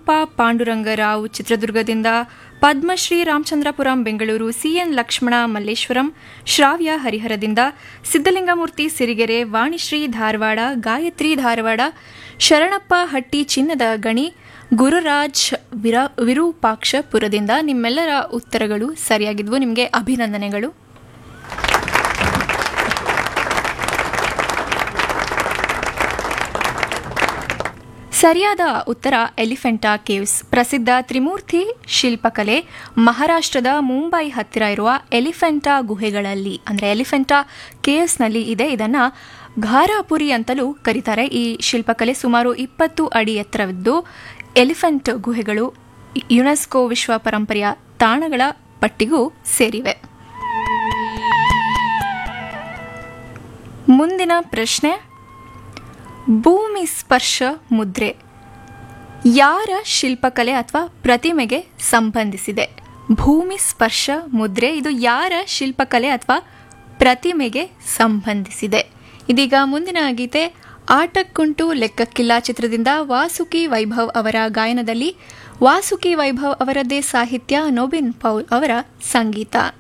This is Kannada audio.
ಶಿವಪ್ಪ ಪಾಂಡುರಂಗರಾವ್ ಚಿತ್ರದುರ್ಗದಿಂದ ಪದ್ಮಶ್ರೀ ರಾಮಚಂದ್ರಪುರಂ ಬೆಂಗಳೂರು ಸಿಎನ್ ಲಕ್ಷ್ಮಣ ಮಲ್ಲೇಶ್ವರಂ ಶ್ರಾವ್ಯ ಹರಿಹರದಿಂದ ಸಿದ್ದಲಿಂಗಮೂರ್ತಿ ಸಿರಿಗೆರೆ ವಾಣಿಶ್ರೀ ಧಾರವಾಡ ಗಾಯತ್ರಿ ಧಾರವಾಡ ಶರಣಪ್ಪ ಹಟ್ಟಿ ಚಿನ್ನದ ಗಣಿ ಗುರುರಾಜ್ ವಿರ ವಿರೂಪಾಕ್ಷಪುರದಿಂದ ನಿಮ್ಮೆಲ್ಲರ ಉತ್ತರಗಳು ಸರಿಯಾಗಿದ್ವು ನಿಮಗೆ ಅಭಿನಂದನೆಗಳು ಸರಿಯಾದ ಉತ್ತರ ಎಲಿಫೆಂಟಾ ಕೇವ್ಸ್ ಪ್ರಸಿದ್ಧ ತ್ರಿಮೂರ್ತಿ ಶಿಲ್ಪಕಲೆ ಮಹಾರಾಷ್ಟ್ರದ ಮುಂಬೈ ಹತ್ತಿರ ಇರುವ ಎಲಿಫೆಂಟಾ ಗುಹೆಗಳಲ್ಲಿ ಅಂದರೆ ಎಲಿಫೆಂಟಾ ಕೇವ್ಸ್ನಲ್ಲಿ ಇದೆ ಇದನ್ನು ಘಾರಾಪುರಿ ಅಂತಲೂ ಕರೀತಾರೆ ಈ ಶಿಲ್ಪಕಲೆ ಸುಮಾರು ಇಪ್ಪತ್ತು ಅಡಿ ಎತ್ತರವಿದ್ದು ಎಲಿಫೆಂಟ್ ಗುಹೆಗಳು ಯುನೆಸ್ಕೋ ವಿಶ್ವ ಪರಂಪರೆಯ ತಾಣಗಳ ಪಟ್ಟಿಗೂ ಸೇರಿವೆ ಮುಂದಿನ ಪ್ರಶ್ನೆ ಭೂಮಿ ಸ್ಪರ್ಶ ಮುದ್ರೆ ಯಾರ ಶಿಲ್ಪಕಲೆ ಅಥವಾ ಪ್ರತಿಮೆಗೆ ಸಂಬಂಧಿಸಿದೆ ಭೂಮಿ ಸ್ಪರ್ಶ ಮುದ್ರೆ ಇದು ಯಾರ ಶಿಲ್ಪಕಲೆ ಅಥವಾ ಪ್ರತಿಮೆಗೆ ಸಂಬಂಧಿಸಿದೆ ಇದೀಗ ಮುಂದಿನ ಗೀತೆ ಆಟಕ್ಕುಂಟು ಲೆಕ್ಕಕ್ಕಿಲ್ಲ ಚಿತ್ರದಿಂದ ವಾಸುಕಿ ವೈಭವ್ ಅವರ ಗಾಯನದಲ್ಲಿ ವಾಸುಕಿ ವೈಭವ್ ಅವರದ್ದೇ ಸಾಹಿತ್ಯ ನೋಬಿನ್ ಪೌಲ್ ಅವರ ಸಂಗೀತ